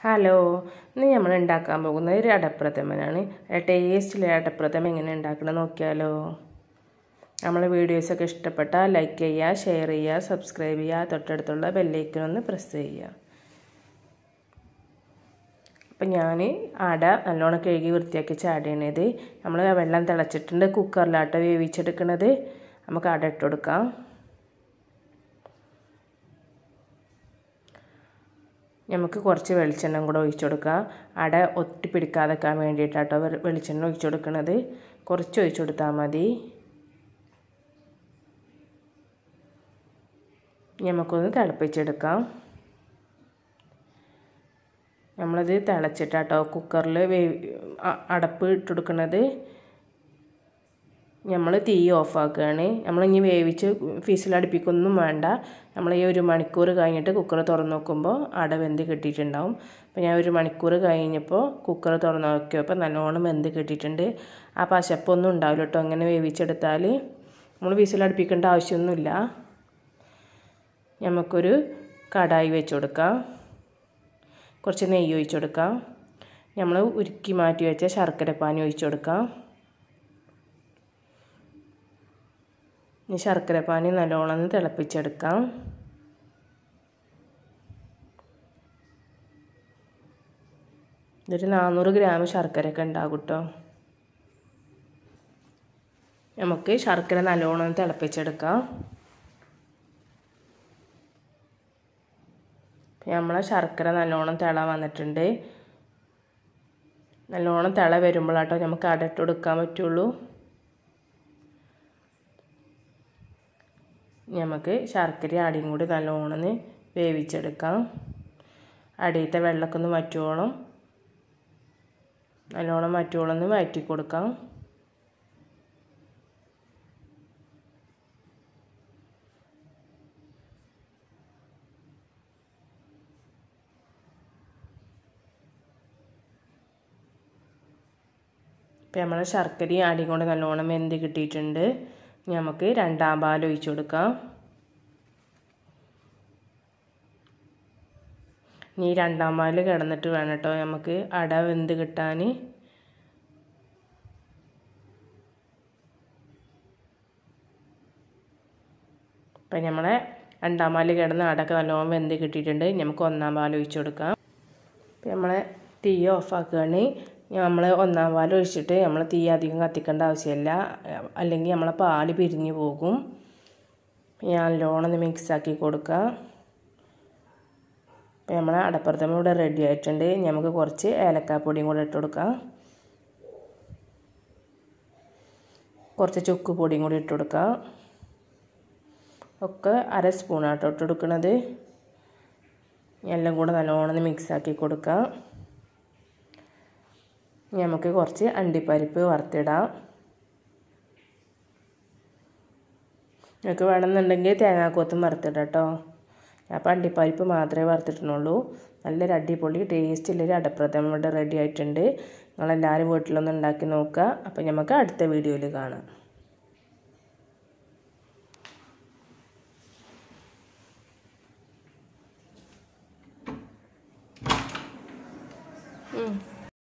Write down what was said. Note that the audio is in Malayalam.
ഹലോ ഇന്ന് നമ്മൾ ഉണ്ടാക്കാൻ പോകുന്നത് ഒരു അടപ്രഥമനാണ് ടേസ്റ്റിലെ അടപ്രഥമൻ എങ്ങനെ ഉണ്ടാക്കണം നോക്കിയാലോ നമ്മളെ വീഡിയോസൊക്കെ ഇഷ്ടപ്പെട്ടാൽ ലൈക്ക് ചെയ്യുക ഷെയർ ചെയ്യുക സബ്സ്ക്രൈബ് ചെയ്യുക തൊട്ടടുത്തുള്ള ബെല്ലൈക്കനൊന്ന് പ്രസ് ചെയ്യുക അപ്പം ഞാൻ അട നല്ലോണം കഴുകി വൃത്തിയാക്കി ചാടണത് നമ്മൾ വെള്ളം തിളച്ചിട്ടുണ്ട് കുക്കറിലാട്ട വേവിച്ചെടുക്കണത് നമുക്ക് അട ഇട്ട് കൊടുക്കാം നമുക്ക് കുറച്ച് വെളിച്ചെണ്ണ കൂടെ ഒഴിച്ചു കൊടുക്കാം അട ഒട്ടിപ്പിടിക്കാതെക്കാൻ വേണ്ടിയിട്ടാട്ടോ വെളിച്ചെണ്ണ ഒഴിച്ചു കൊടുക്കുന്നത് കുറച്ച് ഒഴിച്ചു കൊടുത്താൽ മതി നമുക്കൊന്ന് തിളപ്പിച്ചെടുക്കാം നമ്മളത് തിളച്ചിട്ടാട്ടോ കുക്കറിൽ വേവി അടപ്പ് ഇട്ടുകൊടുക്കുന്നത് നമ്മൾ തീ ഓഫാക്കുകയാണ് നമ്മളിനി വേവിച്ച് ഫീസിലടുപ്പിക്കൊന്നും വേണ്ട നമ്മൾ ഈ ഒരു മണിക്കൂർ കഴിഞ്ഞിട്ട് കുക്കർ തുറന്ന് നോക്കുമ്പോൾ അട വെന്ത് കിട്ടിയിട്ടുണ്ടാവും അപ്പോൾ ഞാൻ ഒരു മണിക്കൂർ കഴിഞ്ഞപ്പോൾ കുക്കർ തുറന്ന് നോക്കിയപ്പോൾ നല്ലോണം വെന്ത് കിട്ടിയിട്ടുണ്ട് ആ പശപ്പൊന്നും ഉണ്ടാവില്ല കേട്ടോ അങ്ങനെ വേവിച്ചെടുത്താൽ നമ്മൾ ഫീസിലടുപ്പിക്കേണ്ട ആവശ്യമൊന്നുമില്ല നമുക്കൊരു കടായി വെച്ച് കൊടുക്കാം കുറച്ച് നെയ്യ് ഒഴിച്ച് കൊടുക്കാം നമ്മൾ ഉരുക്കി മാറ്റി വെച്ച ശർക്കര പാനി ഒഴിച്ച് കൊടുക്കാം ഇനി ശർക്കര പാനി നല്ലോണം തിളപ്പിച്ചെടുക്കാം ഇതൊരു നാനൂറ് ഗ്രാം ശർക്കരയൊക്കെ ഉണ്ടാകും കേട്ടോ നമുക്ക് ശർക്കര നല്ലോണം തിളപ്പിച്ചെടുക്കാം നമ്മളെ ശർക്കര നല്ലോണം തിള വന്നിട്ടുണ്ട് നല്ലോണം തിള വരുമ്പോഴാട്ടോ നമുക്ക് അടയിട്ട് കൊടുക്കാൻ പറ്റുള്ളൂ നമുക്ക് ശർക്കര അടിയും കൂടി നല്ലോണം വേവിച്ചെടുക്കാം അടിയത്തെ വെള്ളമൊക്കെ ഒന്ന് വറ്റുവോളം നല്ലോണം വറ്റുവോളം ഒന്ന് വഴറ്റി കൊടുക്കാം ഇപ്പം നമ്മൾ ശർക്കരയും അടിയും കൊണ്ട് നല്ലോണം വെന്ത് കിട്ടിയിട്ടുണ്ട് നമുക്ക് രണ്ടാം പാൽ ഒഴിച്ചു കൊടുക്കാം ഇനി രണ്ടാം പാൽ കിടന്നിട്ട് വേണം കേട്ടോ നമുക്ക് അട വെന്ത് കിട്ടാൻ ഇപ്പം നമ്മളെ രണ്ടാം പാൽ കിടന്ന് അടക്കെ നല്ലോണം വെന്ത് കിട്ടിയിട്ടുണ്ട് നമുക്ക് ഒന്നാം പാൽ ഒഴിച്ചു കൊടുക്കാം ഇപ്പം നമ്മളെ തീ ഓഫാക്കുകയാണ് നമ്മൾ ഒന്നാം പാൽ ഒഴിച്ചിട്ട് നമ്മൾ തീ അധികം കത്തിക്കേണ്ട ആവശ്യമില്ല അല്ലെങ്കിൽ നമ്മളെ പാൽ പിരിഞ്ഞു പോകും ഞാൻ നല്ലോണം ഒന്ന് മിക്സാക്കി കൊടുക്കുക അപ്പോൾ നമ്മൾ അടപ്പുറത്തമ്മ ഇവിടെ റെഡി ആയിട്ടുണ്ട് നമുക്ക് കുറച്ച് ഏലക്കാപ്പൊടിയും കൂടെ ഇട്ട് കൊടുക്കാം കുറച്ച് ചുക്ക് പൊടിയും കൂടി ഇട്ട് കൊടുക്കാം ഒക്കെ അര സ്പൂണാട്ടോ ഇട്ട് കൊടുക്കുന്നത് എല്ലാം കൂടെ നല്ലോണം മിക്സാക്കി കൊടുക്കാം നമുക്ക് കുറച്ച് അണ്ടിപ്പരിപ്പ് വറുത്തിടാം നിങ്ങൾക്ക് വേണമെന്നുണ്ടെങ്കിൽ തേങ്ങാക്കൊത്തും വറുത്തിടാം കേട്ടോ അപ്പോൾ അണ്ടിപ്പരിപ്പ് മാത്രമേ വറുത്തിട്ടുള്ളൂ നല്ലൊരു അടിപൊളി ടേസ്റ്റുള്ളൊരു അടപ്രഥമൻ ഇവിടെ റെഡി ആയിട്ടുണ്ട് നിങ്ങളെല്ലാവരും വീട്ടിലൊന്ന് ഉണ്ടാക്കി നോക്കുക അപ്പോൾ നമുക്ക് അടുത്ത വീഡിയോയിൽ കാണാം